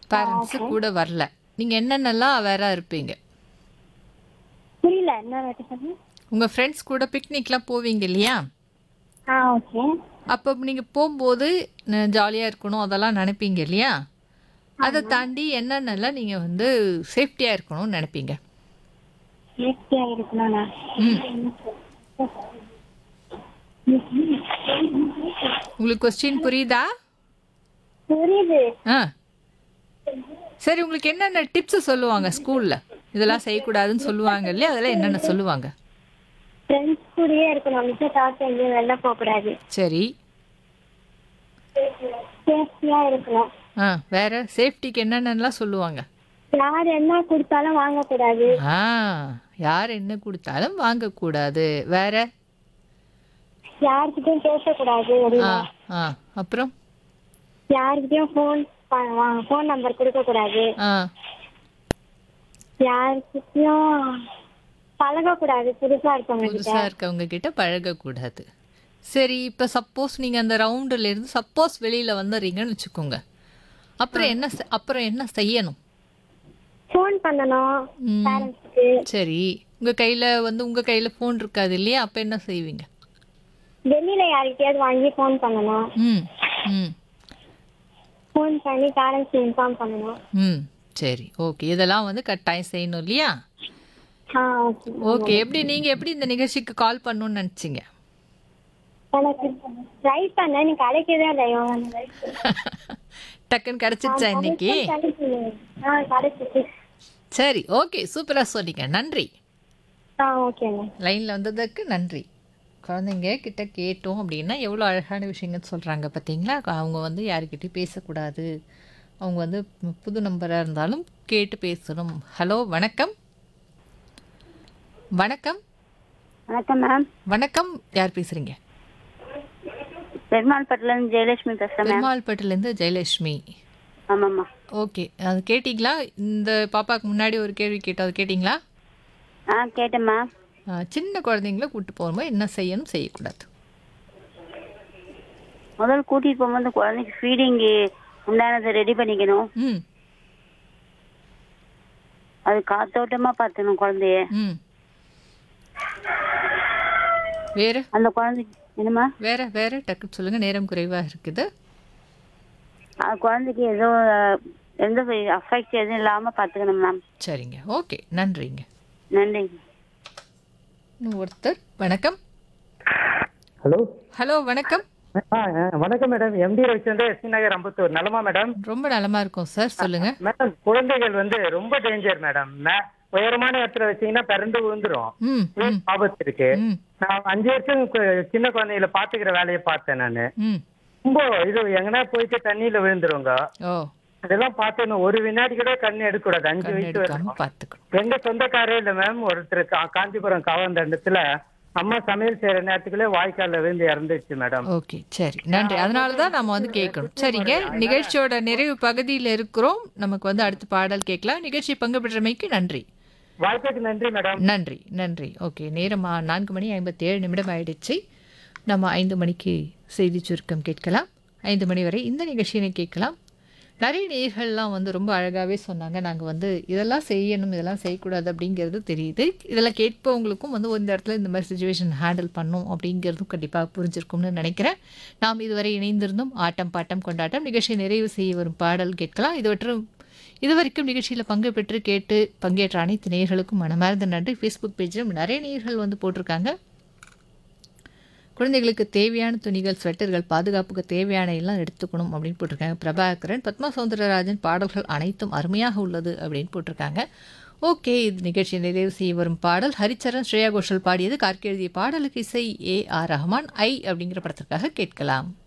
Parents கூட வரல நீங்கள் என்னென்னலாம் அவேராக இருப்பீங்க புரியல என்ன வாட்டி சொல்லுங்க உங்கள் ஃப்ரெண்ட்ஸ் கூட பிக்னிக்லாம் போவீங்க இல்லையா ஆ ஓகே அப்போ நீங்கள் போகும்போது ஜாலியாக இருக்கணும் அதெல்லாம் நினைப்பீங்க இல்லையா அதை தாண்டி என்னென்னலாம் நீங்கள் வந்து சேஃப்டியாக இருக்கணும்னு நினைப்பீங்க சேஃப்டியா இருக்கணும்ண்ணா ம் உங்களுக்கு கொஸ்டின் புரியுதா புரியுது ஆ சரி உங்களுக்கு என்னென்ன டிப்ஸ் சொல்லுவாங்க ஸ்கூலில் இதெல்லாம் செய்யக்கூடாதுன்னு சொல்லுவாங்க இல்லையா அதெல்லாம் என்னென்ன சொல்லுவாங்க ஃப்ரெண்ட்ஸ் கூடயே இருக்கணும் மிச்ச தாத்து எங்கேயும் வெளில போகக்கூடாது சரி சேஃப்டியா இருக்கணும் ஆ வேற சேஃப்டிக்கு என்னென்னலாம் சொல்லுவாங்க யார் என்ன கொடுத்தாலும் வாங்கக்கூடாது ஆ யார் என்ன கொடுத்தாலும் வாங்கக்கூடாது வேற யார்கிட்டயும் பேசக்கூடாது வெளியில ஆ ஆ அப்புறம் யார்கிட்டயும் ஃபோன் ஃபோன் நம்பர் கொடுக்க கூடாது ஆ யார்கிட்டயும் பழகக்கூடாது புதுசா இருக்கவங்க கிட்ட புதுசாக இருக்கவங்க கிட்ட பழகக்கூடாது சரி இப்போ சப்போஸ் நீங்கள் அந்த ரவுண்டுல இருந்து சப்போஸ் வெளியில் வந்துடுறீங்கன்னு வச்சுக்கோங்க அப்புறம் என்ன செ- அப்புறம் என்ன செய்யணும் ஃபோன் பண்ணணும் ம். பேரண்ட்ஸ்க்கு சரி உங்கள் கையில் வந்து உங்கள் கையில் ஃபோன் இருக்காது இல்லையா அப்போ என்ன செய்வீங்க வெளியில யார்கிட்டயாவது வாங்கி ஃபோன் பண்ணணும் ம் ம் ஃபோன் பண்ணி பேரண்ட்ஸ் இன்ஃபார்ம் பண்ணணும் ம் சரி ஓகே இதெல்லாம் வந்து கட்டாயம் செய்யணும் இல்லையா ஆ ஓகே ஓகே எப்படி நீங்கள் எப்படி இந்த நிகழ்ச்சிக்கு கால் பண்ணணும்னு நினச்சிங்க எனக்கு ட்ரை பண்ணேன் நீ கிடைக்கவே இல்லை இவங்க டக்குன்னு கிடச்சிருச்சா இன்னைக்கு கிடைக்குது. ஆ கிடைச்சிச்சு சரி ஓகே சூப்பராக சொன்னீங்க நன்றி ஆ ஓகேங்க லைனில் வந்ததுக்கு நன்றி குழந்தைங்க கிட்ட கேட்டோம் அப்படின்னா எவ்வளோ அழகான விஷயங்கள் சொல்கிறாங்க பார்த்தீங்களா அவங்க வந்து யாருக்கிட்டையும் பேசக்கூடாது அவங்க வந்து புது நம்பராக இருந்தாலும் கேட்டு பேசணும் ஹலோ வணக்கம் வணக்கம் வணக்கம் மேம் வணக்கம் யார் பேசுகிறீங்க பெருமாள் பட்டிலேருந்து ஜெயலட்சுமி பேசுகிறேன் மேம் பெருமாள்பேட்டிலேருந்து ஜெயலட்சுமி ஆமாம்மா ஓகே அது கேட்டிங்களா இந்த பாப்பாவுக்கு முன்னாடி ஒரு கேள்வி கேட்டோம் அது கேட்டிங்களா ஆ கேட்டேன் மேம் ஆ, சின்ன குழந்தைங்கள கூப்பிட்டு போகும்போது என்ன செய்யணும் செய்யக்கூடாது முதல் கூட்டிகிட்டு போகும்போது குழந்தைக்கு ஃபீடிங்கு உண்டானதை ரெடி பண்ணிக்கணும் ம் அது காத்தோட்டமாக பார்த்துக்கணும் குழந்தைய ம் வேறு அந்த குழந்தைக்கு என்னம்மா வேற வேற டக்கு சொல்லுங்க நேரம் குறைவா இருக்குது அந்த குழந்தைக்கு ஏதோ அஹ், எந்த அஃபெக்ட் எதுவும் இல்லாமல் பார்த்துக்கணும் மேம் சரிங்க ஓகே நன்றிங்க நன்றி இன்னும் ஒருத்தர் வணக்கம் ஹலோ ஹலோ வணக்கம் ஆ ஆ, வணக்கம் madam MD Ravichandran SV Nagar Ambattur நலமா மேடம் ரொம்ப நலமா இருக்கும் சார் சொல்லுங்க மேடம் குழந்தைகள் வந்து ரொம்ப டேஞ்சர் மேடம் மே- உயரமான இடத்துல வச்சீங்கன்னா பிறண்டு விழுந்துரும் ம் ம் ஆபத்து இருக்கு ம் நான் அஞ்சு வருஷம் கு- சின்ன குழந்தைகளை பாத்துக்கிற வேலையை பார்த்தேன் நானு ம் ரொம்ப இது எங்கன்னா போயிட்டு தண்ணியில விழுந்துருங்க ஓ அதெல்லாம் பார்த்தேன் ஒரு வினாடி கூட கண்ணு எடுக்கக்கூடாது அஞ்சு கண் வயசு எடுக்காம வரைக்கும் பார்த்துக்கணும் எங்க சொந்தக்காரே இல்ல மேம் ஒருத்தர் கா- காஞ்சிபுரம் காவந்தண்டத்துல அம்மா சமையல் செய்யற நேரத்துக்குள்ளே வாய்க்கால்ல விழுந்து இறந்துச்சு மேடம் ஓகே சரி நன்றி அதனால தான் நம்ம வந்து கேட்கணும் சரிங்க நிகழ்ச்சியோட நிறைவு பகுதியில் இருக்கிறோம் நமக்கு வந்து அடுத்த பாடல் கேட்கலாம் நிகழ்ச்சி பங்கு பெற்றமைக்கு நன்றி வாய்ப்புக்கு நன்றி மேடம் நன்றி நன்றி ஓகே நேரமா நான்கு மணி ஐம்பத்தி ஏழு நிமிடம் ஆயிடுச்சு நம்ம ஐந்து மணிக்கு செய்தி சுருக்கம் கேட்கலாம் ஐந்து மணி வரை இந்த நிகழ்ச்சியினை கேட்கலாம் நிறைய நேர்கள்லாம் வந்து ரொம்ப அழகாகவே சொன்னாங்க நாங்கள் வந்து இதெல்லாம் செய்யணும் இதெல்லாம் செய்யக்கூடாது அப்படிங்கிறது தெரியுது இதெல்லாம் கேட்பவங்களுக்கும் வந்து இந்த இடத்துல இந்த மாதிரி சுச்சுவேஷன் ஹேண்டில் பண்ணும் அப்படிங்கிறதும் கண்டிப்பாக புரிஞ்சிருக்கும்னு நினைக்கிறேன் நாம் இதுவரை இணைந்திருந்தோம் ஆட்டம் பாட்டம் கொண்டாட்டம் நிகழ்ச்சியை நிறைவு செய்ய வரும் பாடல் கேட்கலாம் இதுவற்றும் இதுவரைக்கும் நிகழ்ச்சியில் பங்கு பெற்று கேட்டு பங்கேற்ற அனைத்து நேயர்களுக்கும் மனமார்ந்த நன்றி ஃபேஸ்புக் பேஜிலும் நிறைய நேயர்கள் வந்து போட்டிருக்காங்க குழந்தைகளுக்கு தேவையான துணிகள் ஸ்வெட்டர்கள் பாதுகாப்புக்கு தேவையான எல்லாம் எடுத்துக்கணும் அப்படின்னு போட்டிருக்காங்க பிரபாகரன் பத்மா சௌந்தரராஜன் பாடல்கள் அனைத்தும் அருமையாக உள்ளது அப்படின்னு போட்டிருக்காங்க ஓகே இது நிகழ்ச்சியை நிறைவு செய்ய வரும் பாடல் ஹரிச்சரன் ஸ்ரேயா கோஷல் பாடியது கார்கி எழுதிய பாடலுக்கு இசை ஏ ஆர் ரஹ்மான் ஐ அப்படிங்கிற படத்திற்காக கேட்கலாம்